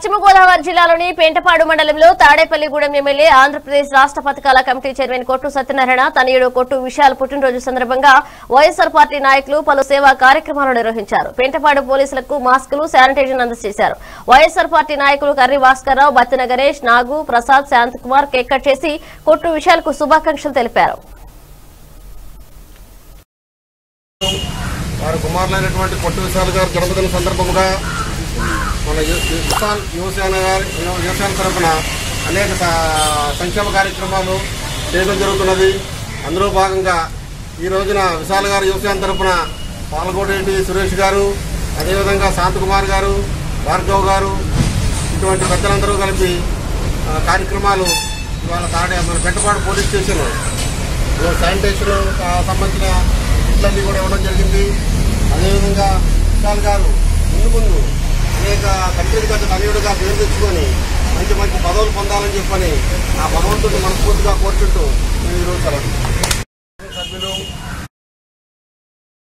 పశ్చిమ గోదావరి జిల్లాలోని పెంటపాడు మండలంలో తాడేపల్లిగూడెం ఎమ్మెల్యే ఆంధ్రప్రదేశ్ రాష్ట్ర పథకాల కమిటీ చైర్మన్ కొట్టు సత్యనారాయణ తనయుడు కొట్టు విశాల్ పుట్టినరోజు సందర్భంగా వైఎస్ఆర్ పార్టీ నాయకులు పలు సేవా కార్యక్రమాలు నిర్వహించారు పెంటపాడు పోలీసులకు మాస్కులు శానిటైజర్ అందజేశారు వైఎస్ఆర్ పార్టీ నాయకులు కర్రి భాస్కర్రావు బత్తిన గణేష్ నాగు ప్రసాద్ శాంతకుమార్ కేక్ కట్ చేసి కొట్టు విశాల్ కు శుభాకాంక్షలు తెలిపారు వారి కుమారులైనటువంటి పొట్టు విశాల్ గారి జన్మదిన సందర్భంగా మన యు- యు- విశాల్ యువసేన గారి యువ- యువసేన తరఫున అనేక స- సంక్షేమ కార్యక్రమాలు చేయడం జరుగుతున్నది అందులో భాగంగా ఈ రోజున విశాల్ గారి యువసేన తరఫున పాల్గొనేటి సురేష్ గారు అదేవిధంగా శాంతకుమార్ గారు భార్గవ్ గారు ఇటువంటి పెద్దలందరూ కలిపి ఆ, కార్యక్రమాలు ఇవాళ తాడే మన పెంటపాడు పోలీస్ స్టేషన్ శానిటేషన్ సంబంధించిన కిట్లన్నీ కూడా ఇవ్వడం జరిగింది అదేవిధంగా విశాల్ గారు ముందు ముందు అనేక తండ్రికి గత తనయుడుగా పేరు తెచ్చుకొని మంచి మంచి పదవులు పొందాలని చెప్పని ఆ భగవంతుడిని మనస్ఫూర్తిగా కోరుకుంటూ నేను ఈరోజు సెలవు